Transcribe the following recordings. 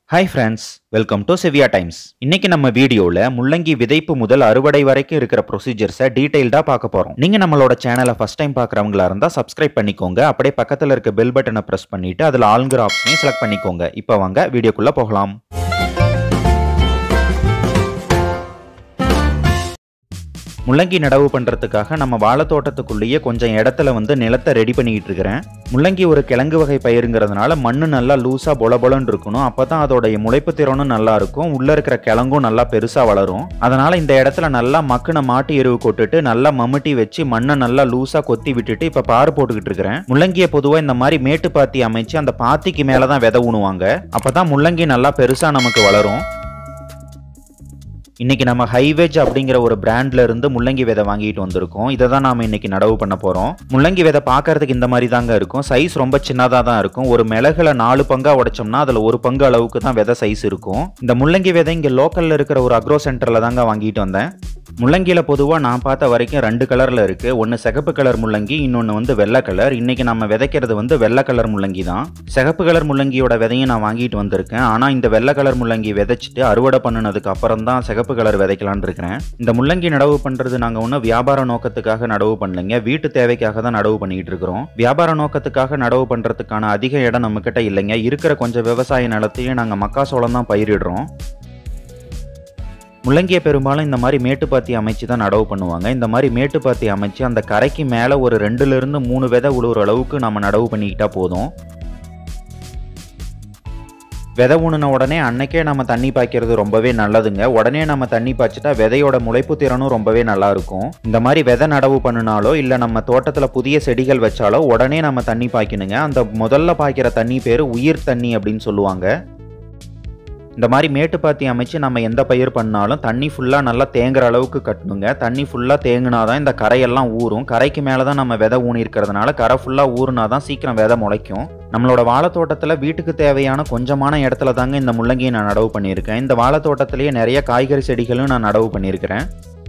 hi friends welcome to Seviya times இன்னைக்கு நம்ம வீடியோவில் முள்ளங்கி விதைப்பு முதல் அறுவடை வரைக்கும் இருக்கிற ப்ரொசீஜர்ஸை டீடைல்டாக பார்க்க போகிறோம் நீங்கள் நம்மளோட சேனலை ஃபஸ்ட் டைம் பார்க்குறவங்களா இருந்தால் சப்ஸ்கிரைப் பண்ணிக்கோங்க அப்படியே பக்கத்தில் இருக்க பெல் பட்டனை ப்ரெஸ் பண்ணிட்டு அதில் ஆளுங்கிற ஆப்ஷனையும் செலக்ட் பண்ணிக்கோங்க இப்போ வாங்க வீடியோக்குள்ளே போகலாம் முள்ளங்கி நடவு பண்ணுறதுக்காக நம்ம வாழைத்தோட்டத்துக்குள்ளேயே கொஞ்சம் இடத்துல வந்து நிலத்தை ரெடி பண்ணிக்கிட்டு இருக்கிறேன் முள்ளங்கி ஒரு கிழங்கு வகை பயிருங்கிறதுனால மண்ணு நல்லா லூஸாக பொல பொலன்னு இருக்கணும் அப்போ தான் அதோடைய முளைப்பு திறனும் நல்லா இருக்கும் உள்ளே இருக்கிற கிழங்கும் நல்லா பெருசாக வளரும் அதனால் இந்த இடத்துல நல்லா மக்குன மாட்டு எருவு கொட்டுட்டு நல்லா மம்முட்டி வச்சு மண்ணை நல்லா லூஸாக கொத்தி விட்டுட்டு இப்போ பாரு போட்டுக்கிட்டு இருக்கிறேன் முள்ளங்கியை பொதுவாக இந்த மாதிரி மேட்டு பாத்தி அமைச்சு அந்த பாத்திக்கு மேலே தான் விதை ஊனுவாங்க அப்போ தான் முள்ளங்கி நல்லா பெருசாக நமக்கு வளரும் இன்னைக்கு நம்ம ஹைவேஜ் அப்படிங்கிற ஒரு பிராண்ட்ல இருந்து முள்ளங்கி விதை வாங்கிட்டு வந்திருக்கோம் இதை தான் நாம இன்னைக்கு நடவு பண்ண போறோம் முள்ளங்கி விதை பார்க்கறதுக்கு இந்த மாதிரி தாங்க இருக்கும் சைஸ் ரொம்ப சின்னதாக தான் இருக்கும் ஒரு மிளகுல நாலு பங்கா உடைச்சோம்னா அதுல ஒரு பங்கு அளவுக்கு தான் விதை சைஸ் இருக்கும் இந்த முள்ளங்கி விதை இங்க லோக்கல்ல இருக்கிற ஒரு அக்ரோ சென்டர்ல தாங்க வாங்கிட்டு வந்தேன் முள்ளங்கியில் பொதுவாக நான் பார்த்த வரைக்கும் ரெண்டு கலரில் இருக்குது ஒன்று சிகப்பு கலர் முள்ளங்கி இன்னொன்று வந்து வெள்ளை கலர் இன்றைக்கி நம்ம விதைக்கிறது வந்து வெள்ளை கலர் முள்ளங்கி தான் சிகப்பு கலர் முள்ளங்கியோட விதையும் நான் வாங்கிட்டு வந்திருக்கேன் ஆனால் இந்த வெள்ளை கலர் முள்ளங்கி விதைச்சிட்டு அறுவடை பண்ணினதுக்கு அப்புறம் தான் சிகப்பு கலர் விதைக்கலான்னு இருக்கிறேன் இந்த முள்ளங்கி நடவு பண்ணுறது நாங்கள் ஒன்றும் வியாபார நோக்கத்துக்காக நடவு பண்ணலைங்க வீட்டு தேவைக்காக தான் நடவு பண்ணிக்கிட்டு இருக்கிறோம் வியாபார நோக்கத்துக்காக நடவு பண்ணுறதுக்கான அதிக இடம் நம்மக்கிட்ட இல்லைங்க இருக்கிற கொஞ்சம் விவசாய நிலத்தையும் நாங்கள் மக்காசோளம் தான் பயிரிடுறோம் முள்ளங்கியை பெரும்பாலும் இந்த மாதிரி மேட்டுப்பாத்தி அமைச்சு தான் நடவு பண்ணுவாங்க இந்த மாதிரி மேட்டுப்பாத்தி அமைச்சு அந்த கரைக்கு மேலே ஒரு ரெண்டுலேருந்து மூணு விதை உழுவுற அளவுக்கு நம்ம நடவு பண்ணிக்கிட்டா போதும் விதை ஊனுன உடனே அன்னைக்கே நம்ம தண்ணி பாய்க்கிறது ரொம்பவே நல்லதுங்க உடனே நம்ம தண்ணி பாய்ச்சிட்டா விதையோட முளைப்பு திறனும் ரொம்பவே நல்லா இருக்கும் இந்த மாதிரி விதை நடவு பண்ணினாலோ இல்லை நம்ம தோட்டத்தில் புதிய செடிகள் வச்சாலோ உடனே நம்ம தண்ணி பாய்க்கணுங்க அந்த முதல்ல பாய்க்கிற தண்ணி பேர் உயிர் தண்ணி அப்படின்னு சொல்லுவாங்க இந்த மாதிரி மேட்டுப்பாத்தி அமைச்சு நம்ம எந்த பயிர் பண்ணாலும் தண்ணி ஃபுல்லாக நல்லா தேங்குற அளவுக்கு கட்டணுங்க தண்ணி ஃபுல்லாக தேங்குனா தான் இந்த கரையெல்லாம் ஊறும் கரைக்கு மேலே தான் நம்ம விதை ஊனி இருக்கிறதுனால கரை ஃபுல்லாக ஊறுனா தான் சீக்கிரம் விதை முளைக்கும் நம்மளோட வாழைத்தோட்டத்தில் வீட்டுக்கு தேவையான கொஞ்சமான இடத்துல தாங்க இந்த முள்ளங்கியை நான் நடவு பண்ணியிருக்கேன் இந்த வாழைத்தோட்டத்திலேயே நிறைய காய்கறி செடிகளும் நான் நடவு பண்ணியிருக்கிறேன்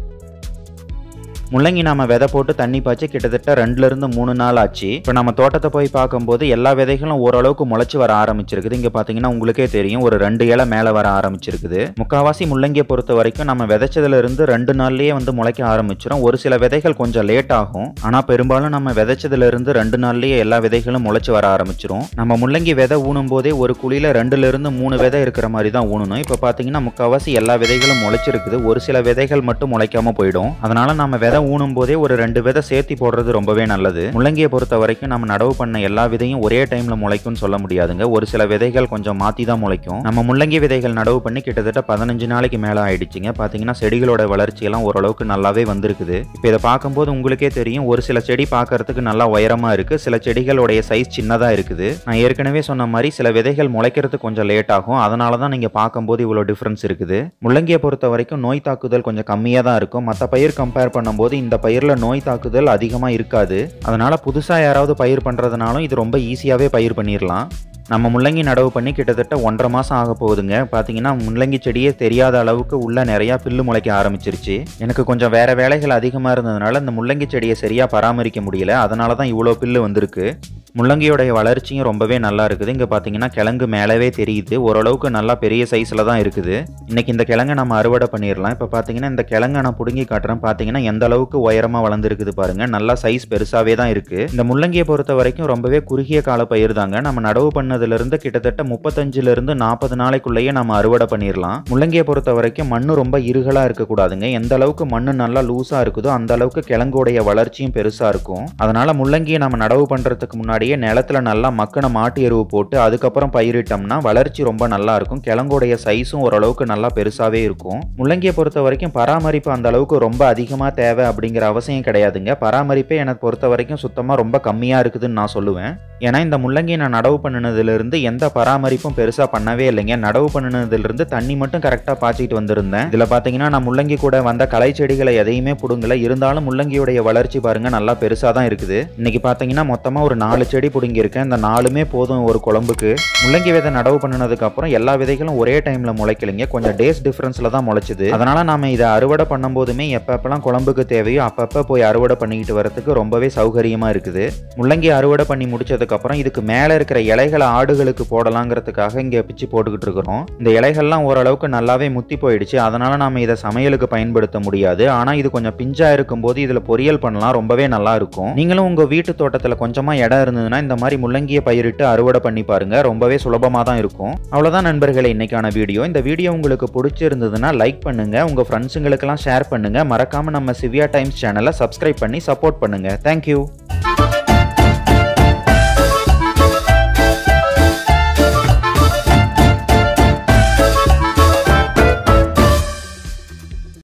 முள்ளங்கி நாம விதை போட்டு தண்ணி பாய்ச்சி கிட்டத்தட்ட ரெண்டுல இருந்து மூணு நாள் ஆச்சு இப்போ நம்ம தோட்டத்தை போய் பார்க்கும்போது எல்லா விதைகளும் ஓரளவுக்கு முளைச்சு வர ஆரம்பிச்சிருக்குது இங்க பாத்தீங்கன்னா உங்களுக்கே தெரியும் ஒரு ரெண்டு இலை மேல வர ஆரம்பிச்சிருக்குது முக்காவாசி முள்ளங்கியை பொறுத்த வரைக்கும் நம்ம விதைச்சதுல இருந்து ரெண்டு நாள்லயே வந்து முளைக்க ஆரம்பிச்சிடும் ஒரு சில விதைகள் கொஞ்சம் லேட் ஆகும் ஆனா பெரும்பாலும் நம்ம விதைச்சதுல இருந்து ரெண்டு நாள்லயே எல்லா விதைகளும் முளைச்சு வர ஆரம்பிச்சிரும் நம்ம முள்ளங்கி விதை ஊனும் போதே ஒரு குழியில ரெண்டுல இருந்து மூணு விதை இருக்கிற மாதிரி தான் ஊனணும் இப்போ பாத்தீங்கன்னா முக்காவாசி எல்லா விதைகளும் முளைச்சிருக்குது ஒரு சில விதைகள் மட்டும் முளைக்காம போயிடும் அதனால நம்ம விதை ஊனும் போதே ஒரு ரெண்டு விதை சேர்த்தி போடுறது ரொம்பவே நல்லது முள்ளங்கியை பொறுத்த வரைக்கும் நம்ம நடவு பண்ண எல்லா விதையும் ஒரே டைம்ல முளைக்கும்னு சொல்ல முடியாதுங்க ஒரு சில விதைகள் கொஞ்சம் மாத்தி தான் முளைக்கும் நம்ம முள்ளங்கி விதைகள் நடவு பண்ணி கிட்டத்தட்ட பதினஞ்சு நாளைக்கு மேல ஆயிடுச்சுங்க பாத்தீங்கன்னா செடிகளோட வளர்ச்சி எல்லாம் ஓரளவுக்கு நல்லாவே வந்திருக்குது இப்போ இதை பார்க்கும்போது உங்களுக்கே தெரியும் ஒரு சில செடி பார்க்கறதுக்கு நல்லா உயரமா இருக்கு சில செடிகளுடைய சைஸ் சின்னதா இருக்குது நான் ஏற்கனவே சொன்ன மாதிரி சில விதைகள் முளைக்கிறது கொஞ்சம் லேட் ஆகும் அதனால தான் நீங்க பார்க்கும்போது இவ்வளோ டிஃபரன்ஸ் இருக்குது முள்ளங்கியை பொறுத்த வரைக்கும் நோய் தாக்குதல் கொஞ்சம் கம்மியாக தான் இருக்கும் மற்ற பயிர் கம்பேர் பண்ணும்போது இந்த பயிரில் நோய் தாக்குதல் அதிகமாக இருக்காது அதனால புதுசாக யாராவது பயிர் பண்ணுறதுனாலும் இது ரொம்ப ஈஸியாகவே பயிர் பண்ணிடலாம் நம்ம முள்ளங்கி நடவு பண்ணி கிட்டத்தட்ட ஒன்றரை மாதம் ஆக போகுதுங்க பார்த்தீங்கன்னா முள்ளங்கி செடியே தெரியாத அளவுக்கு உள்ள நிறையா பில்லு முளைக்க ஆரம்பிச்சிருச்சு எனக்கு கொஞ்சம் வேற வேலைகள் அதிகமாக இருந்ததுனால இந்த முள்ளங்கி செடியை சரியாக பராமரிக்க முடியல அதனால தான் இவ்வளோ பில்லு வந்திருக்கு முள்ளங்கியோடைய வளர்ச்சியும் ரொம்பவே நல்லா இருக்குது இங்கே பார்த்தீங்கன்னா கிழங்கு மேலவே தெரியுது ஓரளவுக்கு நல்லா பெரிய சைஸில் தான் இருக்குது இன்னைக்கு இந்த கிழங்கை நம்ம அறுவடை பண்ணிடலாம் இப்போ பார்த்தீங்கன்னா இந்த கிழங்கை நான் பிடுங்கி காட்டுறேன் பார்த்தீங்கன்னா எந்த அளவுக்கு உயரமாக வளர்ந்துருக்குது பாருங்க நல்லா சைஸ் பெருசாகவே தான் இருக்குது இந்த முள்ளங்கியை பொறுத்த வரைக்கும் ரொம்பவே குறுகிய கால பயிர் தாங்க நம்ம நடவு பண்ணதுலேருந்து கிட்டத்தட்ட முப்பத்தஞ்சிலிருந்து நாற்பது நாளைக்குள்ளேயே நம்ம அறுவடை பண்ணிடலாம் முள்ளங்கியை பொறுத்த வரைக்கும் மண்ணு ரொம்ப இருகலாக இருக்கக்கூடாதுங்க எந்த அளவுக்கு மண்ணு நல்லா லூஸாக இருக்குதோ அந்த அளவுக்கு கிழங்கோடைய வளர்ச்சியும் பெருசாக இருக்கும் அதனால முள்ளங்கியை நம்ம நடவு பண்ணுறதுக்கு முன்னாடி முன்னாடியே நிலத்துல நல்லா மக்கின மாட்டு எருவு போட்டு அதுக்கப்புறம் பயிரிட்டோம்னா வளர்ச்சி ரொம்ப நல்லா இருக்கும் கிழங்கோடைய சைஸும் ஓரளவுக்கு நல்லா பெருசாவே இருக்கும் முள்ளங்கியை பொறுத்த வரைக்கும் பராமரிப்பு அந்த அளவுக்கு ரொம்ப அதிகமாக தேவை அப்படிங்கிற அவசியம் கிடையாதுங்க பராமரிப்பே எனக்கு பொறுத்த வரைக்கும் சுத்தமாக ரொம்ப கம்மியாக இருக்குதுன்னு நான் சொல்லுவேன் ஏன்னா இந்த முள்ளங்கி நான் நடவு பண்ணினதுலேருந்து எந்த பராமரிப்பும் பெருசாக பண்ணவே இல்லைங்க நடவு பண்ணினதுலேருந்து தண்ணி மட்டும் கரெக்டாக பாய்ச்சிட்டு வந்திருந்தேன் இதில் பார்த்தீங்கன்னா நான் முள்ளங்கி கூட வந்த களை செடிகளை எதையுமே பிடுங்கல இருந்தாலும் முள்ளங்கியோடைய வளர்ச்சி பாருங்க நல்லா பெருசாக தான் இருக்குது இன்னைக்கு பார்த்தீங்கன்னா மொத்தமாக ஒரு நாலு செடி பிடுங்கியிருக்கேன் இந்த நாலுமே போதும் ஒரு குழம்புக்கு முள்ளங்கி விதை நடவு பண்ணினதுக்கு அப்புறம் எல்லா விதைகளும் ஒரே டைம்ல முளைக்கலைங்க கொஞ்சம் டேஸ் டிஃபரன்ஸ்ல தான் முளைச்சுது அதனால நாம இதை அறுவடை பண்ணும்போதுமே எப்பப்பெல்லாம் குழம்புக்கு தேவையோ அப்பப்ப போய் அறுவடை பண்ணிக்கிட்டு வரதுக்கு ரொம்பவே சௌகரியமா இருக்குது முள்ளங்கி அறுவடை பண்ணி முடிச்சதுக்கு அப்புறம் இதுக்கு மேல இருக்கிற இலைகளை ஆடுகளுக்கு போடலாங்கிறதுக்காக இங்க பிச்சு போட்டுக்கிட்டு இருக்கிறோம் இந்த இலைகள்லாம் ஓரளவுக்கு நல்லாவே முத்தி போயிடுச்சு அதனால நாம இதை சமையலுக்கு பயன்படுத்த முடியாது ஆனா இது கொஞ்சம் பிஞ்சா இருக்கும்போது இதுல பொரியல் பண்ணலாம் ரொம்பவே நல்லா இருக்கும் நீங்களும் உங்க வீட்டு தோட்டத்துல கொஞ்சமா இடம் இருந்ததுன்னா இந்த மாதிரி முள்ளங்கியை பயிரிட்டு அறுவடை பண்ணி பாருங்க ரொம்பவே சுலபமா தான் இருக்கும் அவ்வளவுதான் நண்பர்களே இன்னைக்கான வீடியோ இந்த வீடியோ உங்களுக்கு பிடிச்சிருந்ததுன்னா லைக் பண்ணுங்க உங்க ஃப்ரெண்ட்ஸுங்களுக்கெல்லாம் ஷேர் பண்ணுங்க மறக்காம நம்ம சிவியா டைம்ஸ் சேனலை சப்ஸ்கிரைப் பண்ணி சப்போர்ட் பண்ணுங்க தேங்க்யூ